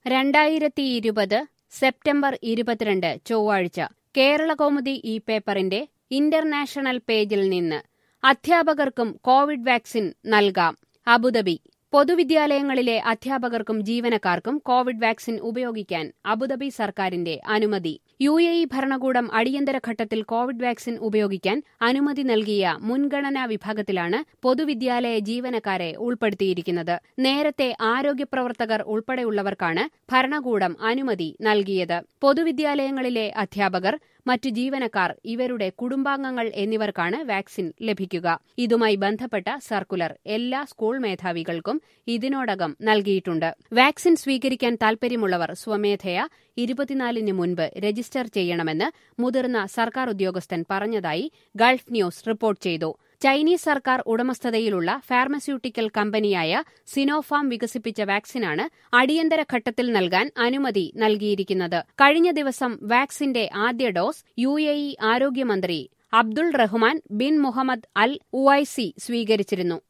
രണ്ടായിരത്തി ഇരുപത് സെപ്റ്റംബർ ഇരുപത്തിരണ്ട് ചൊവ്വാഴ്ച കേരളകൗമുദി ഈ പേപ്പറിന്റെ ഇന്റർനാഷണൽ പേജിൽ നിന്ന് അധ്യാപകർക്കും കോവിഡ് വാക്സിൻ നൽകാം അബുദാബി പൊതുവിദ്യാലയങ്ങളിലെ അധ്യാപകർക്കും ജീവനക്കാർക്കും കോവിഡ് വാക്സിൻ ഉപയോഗിക്കാൻ അബുദാബി സർക്കാരിന്റെ അനുമതി യു എ ഇ ഭരണകൂടം അടിയന്തര ഘട്ടത്തിൽ കോവിഡ് വാക്സിൻ ഉപയോഗിക്കാൻ അനുമതി നൽകിയ മുൻഗണനാ വിഭാഗത്തിലാണ് പൊതുവിദ്യാലയ ജീവനക്കാരെ ഉൾപ്പെടുത്തിയിരിക്കുന്നത് നേരത്തെ ആരോഗ്യപ്രവർത്തകർ ഉൾപ്പെടെയുള്ളവർക്കാണ് ഭരണകൂടം അനുമതി നൽകിയത് പൊതുവിദ്യാലയങ്ങളിലെ അധ്യാപകർ മറ്റു ജീവനക്കാർ ഇവരുടെ കുടുംബാംഗങ്ങൾ എന്നിവർക്കാണ് വാക്സിൻ ലഭിക്കുക ഇതുമായി ബന്ധപ്പെട്ട സർക്കുലർ എല്ലാ സ്കൂൾ മേധാവികൾക്കും ഇതിനോടകം നൽകിയിട്ടുണ്ട് വാക്സിൻ സ്വീകരിക്കാൻ താൽപര്യമുള്ളവർ സ്വമേധയാ ഇരുപത്തിനാലിന് മുൻപ് രജിസ്റ്റർ ചെയ്യണമെന്ന് മുതിർന്ന സർക്കാർ ഉദ്യോഗസ്ഥൻ പറഞ്ഞതായി ഗൾഫ് ന്യൂസ് റിപ്പോർട്ട് ചെയ്തു ചൈനീസ് സർക്കാർ ഉടമസ്ഥതയിലുള്ള ഫാർമസ്യൂട്ടിക്കൽ കമ്പനിയായ സിനോഫാം വികസിപ്പിച്ച വാക്സിനാണ് അടിയന്തര ഘട്ടത്തിൽ നൽകാൻ അനുമതി നൽകിയിരിക്കുന്നത് കഴിഞ്ഞ ദിവസം വാക്സിന്റെ ആദ്യ ഡോസ് യു എ ഇ ആരോഗ്യമന്ത്രി Abdul Rahman bin Mohammed Al Owais സ്വീകരിച്ചിരുന്നു